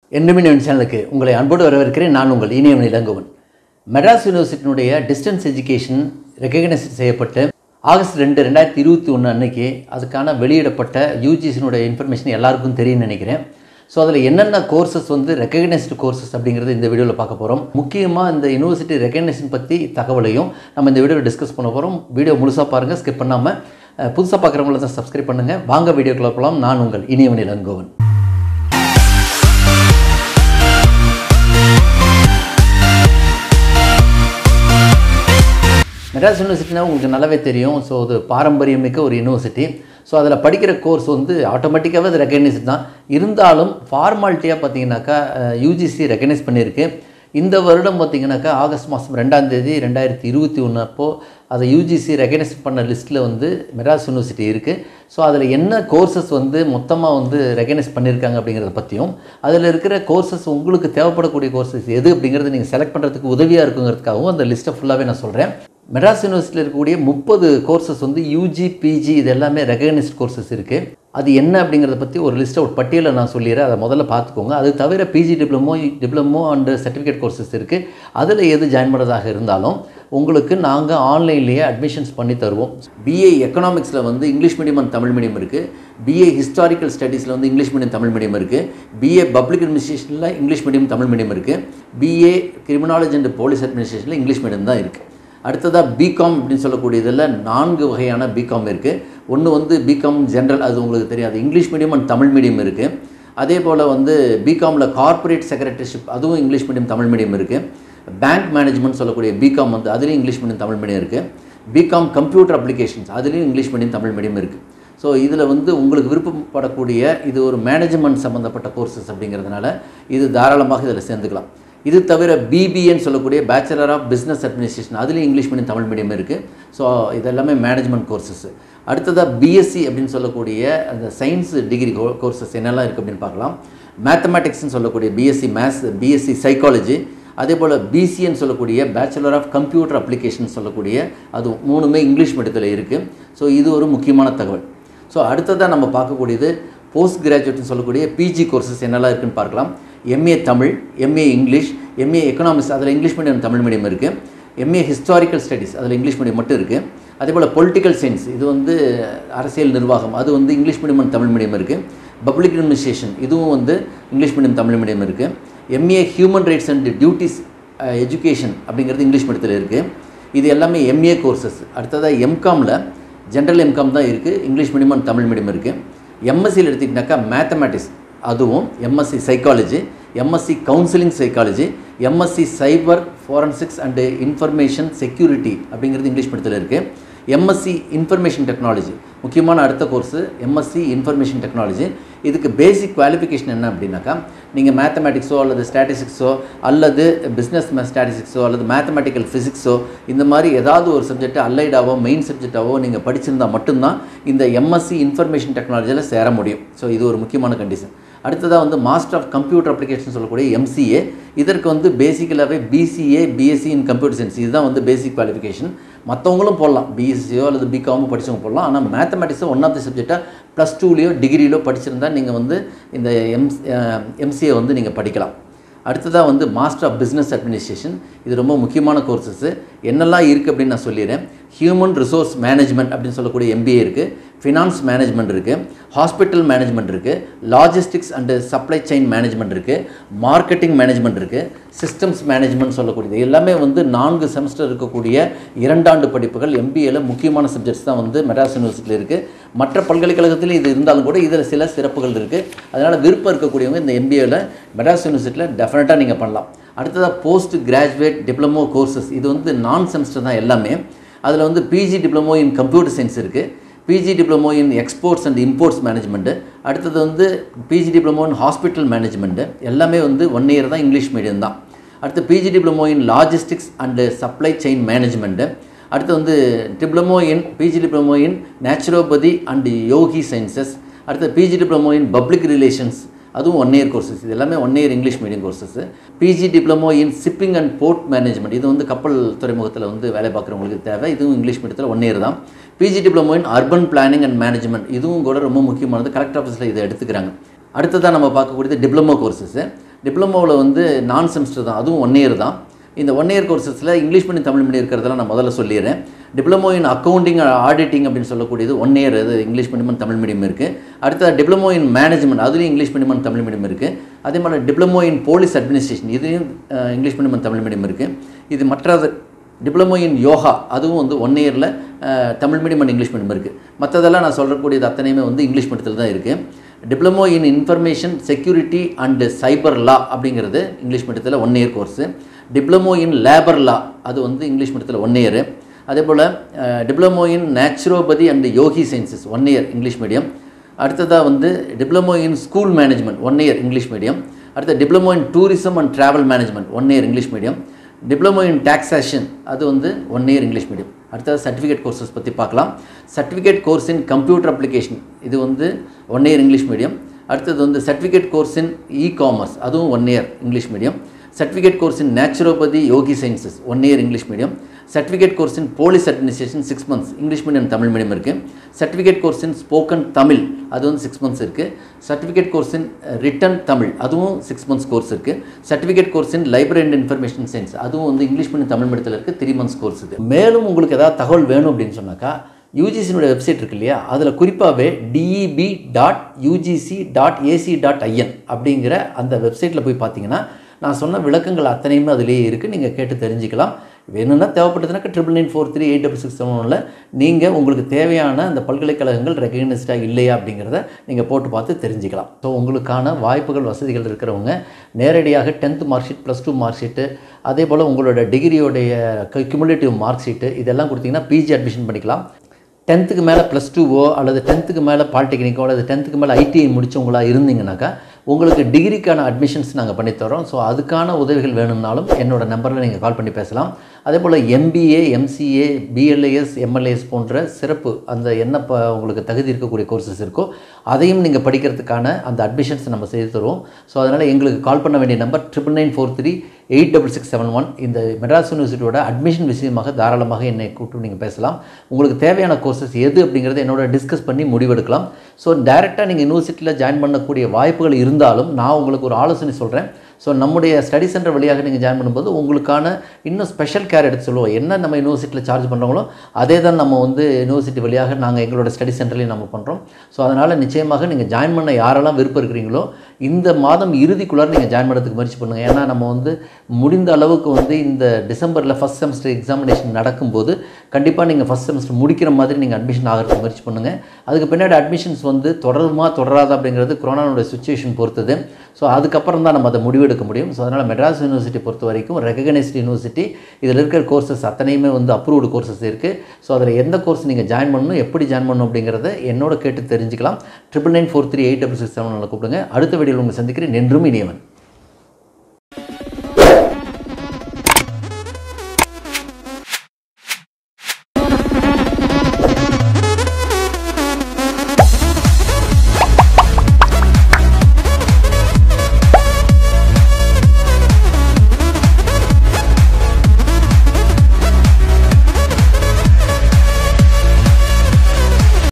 என்டர்மினியன் சேனலுக்கு உங்களை அன்போடு வரவேற்கிறேன் நான் உங்கள் இனியவன் இளங்கோவன் மெட்ராஸ் யூனிவர்சிட்டியினுடைய டிஸ்டன்ஸ் எஜுகேஷன் ரெக்கக்னைஸ் செய்யப்பட்டு ஆகஸ்ட் ரெண்டு ரெண்டாயிரத்தி இருபத்தி ஒன்று அன்னைக்கு அதுக்கான வெளியிடப்பட்ட யூஜிசினுடைய இன்ஃபர்மேஷன் எல்லாருக்கும் தெரியும்னு நினைக்கிறேன் ஸோ அதில் என்னென்ன கோர்சஸ் வந்து ரெக்கக்னைஸ்டு கோர்சஸ் அப்படிங்கிறது இந்த வீடியோவில் பார்க்க போகிறோம் முக்கியமாக இந்த யூனிவர்சிட்டி ரெக்கக்னேஷன் பற்றி தகவலையும் நம்ம இந்த வீடியோவில் டிஸ்கஸ் பண்ண போகிறோம் வீடியோ முழுசாக பாருங்கள் ஸ்கிப் பண்ணாமல் புதுசாக பார்க்குறவங்கள தான் சப்ஸ்கிரைப் பண்ணுங்கள் வாங்க வீடியோக்குள்ள போகலாம் நான் உங்கள் இனியவன் இளங்கோவன் மெட்ராஸ் யூனிவர்சிட்டினா உங்களுக்கு நல்லாவே தெரியும் ஸோ அது பாரம்பரியமிக்க ஒரு யூனிவர்சிட்டி ஸோ அதில் படிக்கிற கோர்ஸ் வந்து ஆட்டோமேட்டிக்காகவே அது ரெக்கக்னைஸ் தான் இருந்தாலும் ஃபார்மாலிட்டியாக பார்த்தீங்கன்னாக்கா யூஜிசி ரெக்கக்னைஸ் பண்ணியிருக்கு இந்த வருடம் பார்த்தீங்கன்னாக்கா ஆகஸ்ட் மாதம் ரெண்டாம் தேதி ரெண்டாயிரத்தி இருபத்தி ஒன்று அப்போது அதை யூஜிசி ரெக்கக்னைஸ் பண்ண லிஸ்ட்டில் வந்து மெட்ராஸ் யூனிவர்சிட்டி இருக்குது ஸோ அதில் என்ன கோர்சஸ் வந்து மொத்தமாக வந்து ரெக்கக்னைஸ் பண்ணியிருக்காங்க அப்படிங்கிறத பற்றியும் அதில் இருக்கிற கோர்சஸ் உங்களுக்கு தேவைப்படக்கூடிய கோர்சஸ் எது அப்படிங்கிறத நீங்கள் செலக்ட் பண்ணுறதுக்கு உதவியாக இருக்குங்கிறதுக்காகவும் அந்த லிஸ்ட்டை ஃபுல்லாகவே நான் சொல்கிறேன் மெட்ராஸ் யூனிவர்சிட்டியில் இருக்கக்கூடிய முப்பது கோர்சஸ் வந்து யூஜி பிஜி இது எல்லாமே ரெகக்னைஸ்ட் கோர்சஸ் இருக்குது அது என்ன அப்படிங்கிறத பற்றி ஒரு லிஸ்ட்டை ஒரு பட்டியலை நான் சொல்லிடுறேன் அதை முதல்ல பார்த்துக்கோங்க அது தவிர PG diploma diploma and certificate courses இருக்குது அதில் எது ஜாயின் பண்ணுறதாக இருந்தாலும் உங்களுக்கு நாங்கள் ஆன்லைன்லேயே அட்மிஷன்ஸ் பண்ணி தருவோம் பிஏ எக்கனாமிக்ஸில் வந்து English medium and Tamil medium இருக்குது பிஏ ஹிஸ்டாரிக்கல் ஸ்டடீஸில் வந்து இங்கிலீஷ் மீடியம் தமிழ் மீடியம் இருக்குது பிஏ பப்ளிக் அட்மினிஸ்ட்ரேஷனில் இங்கிலீஷ் மீடியம் தமிழ் மீடியம் இருக்குது பிஏ கிரிமினாலஜி அண்ட் போலீஸ் அட்மினிஸ்ட்ரேஷனில் இங்கிலீஷ் மீடியம் தான் இருக்குது அடுத்ததாக பிகாம் அப்படின்னு சொல்லக்கூடியதில் நான்கு வகையான பிகாம் இருக்குது ஒன்று வந்து பிகாம் ஜென்ரல் அது உங்களுக்கு தெரியாது English medium and Tamil medium இருக்குது அதே போல் வந்து பிகாமில் கார்ப்பரேட் செக்ரட்டரிஷிப் அதுவும் இங்கிலீஷ் மீடியம் தமிழ் மீடியம் இருக்குது பேங்க் மேனேஜ்மெண்ட் சொல்லக்கூடிய பிகாம் வந்து அதுலேயும் இங்கிலீஷ் மீடியம் தமிழ் மீடியம் இருக்குது பிகாம் கம்ப்யூட்டர் அப்ளிகேஷன்ஸ் அதுலேயும் இங்கிலீஷ் மீடியம் தமிழ் மீடியம் இருக்குது ஸோ இதில் வந்து உங்களுக்கு விருப்பப்படக்கூடிய இது ஒரு மேனேஜ்மெண்ட் சம்மந்தப்பட்ட கோர்சஸ் அப்படிங்கிறதுனால இது தாராளமாக இதில் சேர்ந்துக்கலாம் இது தவிர பிபிஏன்னு சொல்லக்கூடிய பேச்சுலர் ஆஃப் பிஸ்னஸ் அட்மினிஸ்ட்ரேஷன் அதுலேயும் இங்கிலீஷ் மீடியம் தமிழ் மீடியம் இருக்குது ஸோ இதெல்லாமே மேனேஜ்மெண்ட் கோர்சஸ் அடுத்ததாக பிஎஸ்சி அப்படின்னு சொல்லக்கூடிய அந்த சயின்ஸ் டிகிரி கோர்சஸ் என்னெல்லாம் இருக்குது அப்படின்னு பார்க்கலாம் மேத்தமேட்டிக்ஸ்னு சொல்லக்கூடிய பிஎஸ்சி மேத்ஸ் பிஎஸ்சி சைக்காலஜி அதே போல் பிசின்னு சொல்லக்கூடிய பேச்சுலர் ஆஃப் கம்ப்யூட்டர் அப்ளிகேஷன் சொல்லக்கூடிய அது மூணுமே இங்கிலீஷ் மீடியத்தில் இருக்குது ஸோ இது ஒரு முக்கியமான தகவல் ஸோ அடுத்ததாக நம்ம பார்க்கக்கூடியது போஸ்ட் கிராஜுவேட்னு சொல்லக்கூடிய பிஜி கோர்சஸ் என்னெல்லாம் இருக்குன்னு பார்க்கலாம் MA Tamil MA English MA economics அதில் இங்கிலீஷ் மீடியம் தமிழ் மீடியம் இருக்குது எம்ஏ ஹிஸ்டாரிக்கல் ஸ்டடீஸ் அதில் இங்கிலீஷ் மீடியம் மட்டும் இருக்குது அதே போல் பொலிட்டிக்கல் சயின்ஸ் இது வந்து அரசியல் நிர்வாகம் அது வந்து English medium and Tamil medium இருக்குது பப்ளிக் அட்மினிஸ்ட்ரேஷன் இதுவும் வந்து இங்கிலீஷ் மீடியம் தமிழ் மீடியம் இருக்குது MA human rights and duties education அப்படிங்கிறது இங்கிலீஷ் மீடியத்தில் இருக்குது இது எல்லாமே எம்ஏ கோர்சஸ் அடுத்ததாக எம்காமில் ஜென்ரல் எம்காம் தான் இருக்குது English medium and Tamil medium இருக்குது எம்எஸ்சியில் எடுத்திங்கனாக்கா மேத்தமேட்டிக்ஸ் அதுவும் MSc psychology MSc counselling psychology MSc cyber forensics and information security அப்படிங்கிறது இங்கிலீஷ் மீடியத்தில் இருக்குது எம்எஸ்சி இன்ஃபர்மேஷன் டெக்னாலஜி முக்கியமான அடுத்த கோர்ஸு எம்எஸ்சி இன்ஃபர்மேஷன் டெக்னாலஜி இதுக்கு பேசிக் குவாலிஃபிகேஷன் என்ன அப்படின்னாக்கா நீங்கள் மேத்தமேட்டிக்ஸோ அல்லது ஸ்டாட்டிஸ்டிக்ஸோ அல்லது பிஸ்னஸ் ஸ்டாட்டிஸ்டிக்ஸோ அல்லது மேத்தமெட்டிக்கல் ஃபிசிக்ஸோ இந்த மாதிரி ஏதாவது ஒரு சப்ஜெக்ட் அல்லைடாவோ மெயின் சப்ஜெக்டாவோ நீங்கள் படிச்சிருந்தால் மட்டும்தான் இந்த எம்எஸ்சி இன்ஃபர்மேஷன் டெக்னாலஜியில் சேர முடியும் ஸோ இது ஒரு முக்கியமான கண்டிஷன் அடுத்ததாக வந்து மாஸ்டர் ஆஃப் கம்ப்யூட்டர் அப்ளிகேஷன் சொல்லக்கூடிய எம்சிஏ இதற்கு வந்து பேசிக்கலாகவே BCA BSc in computer science இதுதான் வந்து பேசிக் குவாலிஃபிகேஷன் மற்றவங்களும் போடலாம் பிஎஸ்சியோ அல்லது பிகாமோ படித்தவங்க போடலாம் ஆனால் மேத்தமெட்டிக்ஸோ ஒன் ஆஃப் தி சப்ஜெக்டாக ப்ளஸ் டூலேயோ டிகிரியிலோ படிச்சிருந்தால் நீங்கள் வந்து இந்த எம் எம்சிஏ வந்து நீங்கள் படிக்கலாம் அடுத்ததாக வந்து மாஸ்டர் ஆஃப் பிஸ்னஸ் அட்மினிஸ்ட்ரேஷன் இது ரொம்ப முக்கியமான கோர்சஸ்ஸு என்னெல்லாம் இருக்குது அப்படின்னு நான் சொல்லிடுறேன் ஹியூமன் ரிசோர்ஸ் மேனேஜ்மெண்ட் அப்படின்னு சொல்லக்கூடிய எம்பிஏ இருக்குது ஃபினான்ஸ் மேனேஜ்மெண்ட் இருக்குது ஹாஸ்பிட்டல் மேனேஜ்மெண்ட் இருக்குது logistics and supply chain management இருக்குது மார்க்கெட்டிங் மேனேஜ்மெண்ட் இருக்குது சிஸ்டம்ஸ் மேனேஜ்மெண்ட் சொல்லக்கூடியது எல்லாமே வந்து நான்கு செமஸ்டர் இருக்கக்கூடிய இரண்டாண்டு படிப்புகள் எம்பிஏல முக்கியமான சப்ஜெக்ட்ஸ் தான் வந்து மெட்ராஸ் யூனிவர்சிட்டியில் இருக்குது மற்ற பல்கலைக்கழகத்தில் இது இருந்தாலும் கூட இதில் சில சிறப்புகள் இருக்குது அதனால் விருப்பம் இருக்கக்கூடியவங்க இந்த எம்பிஏல மெட்ராஸ் யூனிவர்சிட்டியில் டெஃபினட்டாக நீங்கள் பண்ணலாம் அடுத்ததாக போஸ்ட் கிராஜுவேட் டிப்ளமோ கோர்சஸ் இது வந்து நான் செமஸ்டர் தான் எல்லாமே அதில் வந்து PG diploma in computer science இருக்குது PG diploma in exports and imports management அடுத்தது வந்து PG diploma in hospital management எல்லாமே வந்து ஒன் இயர் தான் இங்கிலீஷ் மீடியம் தான் அடுத்து PG diploma in logistics and supply chain management அடுத்து வந்து diploma in PG diploma in naturopathy and yogic sciences அடுத்து PG diploma in public relations அதுவும் one year courses இது எல்லாமே one year English medium courses PG diploma in shipping and port management இது வந்து கப்பல் துறைமுகத்தில் வந்து வேலை பார்க்குறவங்களுக்கு தேவை இதுவும் இங்கிலீஷ் மீடியத்தில் ஒன் இயர் தான் PG diploma in urban planning and management இதுவும் கூட ரொம்ப முக்கியமானது கலெக்டர் ஆஃபீஸில் இதை எடுத்துக்கிறாங்க அடுத்ததாக நம்ம பார்க்கக்கூடியது டிப்ளமோ கோர்சஸ் டிப்ளமோவில் வந்து நான் செமஸ்டர் தான் அதுவும் ஒன் இயர் தான் இந்த ஒன் இயர் கோர்சஸில் இங்கிலீஷ் மீடியம் தமிழ் மீடியம் இருக்கிறதெல்லாம் நான் முதல்ல சொல்லிடுறேன் டிப்ளமோ இன் அக்கௌண்டிங் ஆடிட்டிங் அப்படின்னு சொல்லக்கூடியது ஒன் இயர் அது இங்கிலீஷ் மீடியம் தமிழ் மீடியம் இருக்குது அடுத்த டிப்ளமோ இன் மேனேஜ்மெண்ட் அதுலேயும் இங்கிலீஷ் மீடியம் தமிழ் மீடியம் இருக்குது அதே மாதிரி டிப்ளமோ இன் போலீஸ் அட்மினிஸ்ட்ரேஷன் இதுலேயும் uh, English medium Tamil medium இருக்குது இது மற்றது டிப்ளமோ இன் யோகா அதுவும் வந்து ஒன் இயரில் Tamil medium and English medium இருக்குது மற்றதெல்லாம் நான் சொல்லக்கூடியது அத்தனையுமே வந்து இங்கிலீஷ் மீடியத்தில் தான் இருக்குது diploma in information security and cyber law அப்படிங்கிறது இங்கிலீஷ் மீடியத்தில் one year course diploma in labour law அது வந்து இங்கிலீஷ் மீடியத்தில் ஒன் இயரு அதே போல் diploma in naturopathy and yogic sciences one year English medium அடுத்ததாக வந்து diploma in school management one year English medium அடுத்த diploma in tourism and travel management one year English medium diploma in taxation அது வந்து one year English medium அடுத்தது certificate courses பற்றி பார்க்கலாம் certificate course in computer application இது வந்து one year English medium அடுத்தது வந்து certificate course in e commerce அதுவும் one year English medium certificate course in naturopathy yogic sciences one year English medium certificate course in police administration six months English medium Tamil medium இருக்குது certificate course in spoken Tamil அது வந்து six months இருக்குது certificate course in written Tamil அதுவும் six months course இருக்குது certificate course in library and information science அதுவும் வந்து English medium Tamil மீடியத்தில் இருக்குது த்ரீ மந்த்ஸ் கோர்ஸ் இது மேலும் உங்களுக்கு ஏதாவது தகவல் வேணும் அப்படின்னு சொன்னாக்கா யூஜிசியினுடைய வெப்சைட் இருக்கு இல்லையா அதில் குறிப்பாகவே DEB dot UGC dot AC dot IN அப்படிங்கிற அந்த வெப்சைட்டில் போய் பார்த்தீங்கன்னா நான் சொன்ன விளக்கங்கள் அத்தனையுமே அதிலேயே இருக்குது நீங்கள் கேட்டு தெரிஞ்சுக்கலாம் வேணும்னா தேவைப்பட்டதுனாக்கா triple nine four three eight double six seven ஒனில் நீங்கள் உங்களுக்கு தேவையான அந்த பல்கலைக்கழகங்கள் ரெகக்னைஸ்டாக இல்லையா அப்படிங்கிறத நீங்கள் போட்டு பார்த்து தெரிஞ்சுக்கலாம் ஸோ உங்களுக்கான வாய்ப்புகள் வசதிகள் இருக்கிறவங்க நேரடியாக tenth mark sheet plus two mark sheet அதே போல் உங்களோட டிகிரியோடைய கியூமுலேட்டிவ் மார்க் ஷீட்டு இதெல்லாம் கொடுத்தீங்கன்னா பிஜி அட்மிஷன் பண்ணிக்கலாம் டென்த்துக்கு மேலே ப்ளஸ் டூவோ அல்லது டென்த்துக்கு மேலே பாலிடெக்னிக்கோ அல்லது டென்த்துக்கு மேலே ஐடிஐ முடிச்சவங்களா இருந்தீங்கன்னாக்கா உங்களுக்கு டிகிரிக்கான அட்மிஷன்ஸ் நாங்கள் பண்ணித்தரோம் ஸோ அதுக்கான உதவிகள் வேணும்னாலும் என்னோட நம்பரில் நீங்கள் கால் பண்ணி பேசலாம் அதே போல் எம்பிஏ எம்சிஏ பிஎல்ஏஎஸ் எம்எல்ஏஎஸ் போன்ற சிறப்பு அந்த என்ன ப உங்களுக்கு தகுதி இருக்கக்கூடிய கோர்சஸ் இருக்கோ அதையும் நீங்கள் படிக்கிறதுக்கான அந்த அட்மிஷன்ஸ் நம்ம செய்து தருவோம் ஸோ அதனால் எங்களுக்கு கால் பண்ண வேண்டிய number triple nine four three eight double six seven one இந்த மெட்ராஸ் யூனிவர்சிட்டியோட அட்மிஷன் விஷயமாக தாராளமாக என்னை கூப்பிட்டு நீங்கள் பேசலாம் உங்களுக்கு தேவையான கோர்சஸ் எது அப்படிங்கிறத என்னோட டிஸ்கஸ் பண்ணி முடிவெடுக்கலாம் ஸோ டைரெக்டாக நீங்கள் யூனிவர்சிட்டியில் ஜாயின் பண்ணக்கூடிய வாய்ப்புகள் இருந்தாலும் நான் உங்களுக்கு ஒரு ஆலோசனை சொல்கிறேன் ஸோ நம்முடைய ஸ்டடி சென்டர் வழியாக நீங்கள் ஜாயின் பண்ணும்போது உங்களுக்கான இன்னும் ஸ்பெஷல் கேர் எடுத்து சொல்லுவோம் என்ன நம்ம யூனிவர்சிட்டியில் சார்ஜ் பண்ணுறோங்களோ அதே தான் நம்ம வந்து யூனிவர்சிட்டி வழியாக நாங்கள் எங்களோட ஸ்டடி சென்டர்லேயும் நம்ம பண்ணுறோம் ஸோ அதனால் நிச்சயமாக நீங்கள் ஜாயின் பண்ண யாரெல்லாம் விருப்பம் இருக்கிறீங்களோ இந்த மாதம் இறுதிக்குள்ளார நீங்கள் ஜாயின் பண்ணுறதுக்கு முயற்சி பண்ணுங்கள் ஏன்னா நம்ம வந்து முடிந்த அளவுக்கு வந்து இந்த டிசம்பரில் ஃபஸ்ட் செமஸ்டர் எக்ஸாமினேஷன் நடக்கும்போது கண்டிப்பாக நீங்கள் ஃபஸ்ட் செமஸ்டர் முடிக்கிற மாதிரி நீங்கள் அட்மிஷன் ஆகிறதுக்கு முயற்சி பண்ணுங்கள் அதுக்கு பின்னாடி அட்மிஷன்ஸ் வந்து தொடருமா தொடராதா அப்படிங்கிறது கொரோனாவோட சுச்சுவேஷன் பொறுத்தது ஸோ அதுக்கப்புறம் தான் நம்ம அதை முடிவெடுக்க முடியும் ஸோ அதனால் மெட்ராஸ் யூனிவர்சிட்டி பொறுத்த வரைக்கும் ரெகனைஸ்டு யூனிவர்சிட்டி இதில் இருக்கிற கோர்சஸ் அத்தனையுமே வந்து அப்ரூவ்டு கோர்சஸ் இருக்குது ஸோ அதில் எந்த கோர்ஸ் நீங்கள் ஜாயின் பண்ணணும் எப்படி ஜாயின் பண்ணணும் அப்படிங்கிறத என்னோட கேட்டு தெரிஞ்சுக்கலாம் triple nine four three eight double six செவனில் கூப்பிடுங்க அடுத்த வீடியோவில் உங்களை சந்திக்கிறேன் என்றும் இனியவன்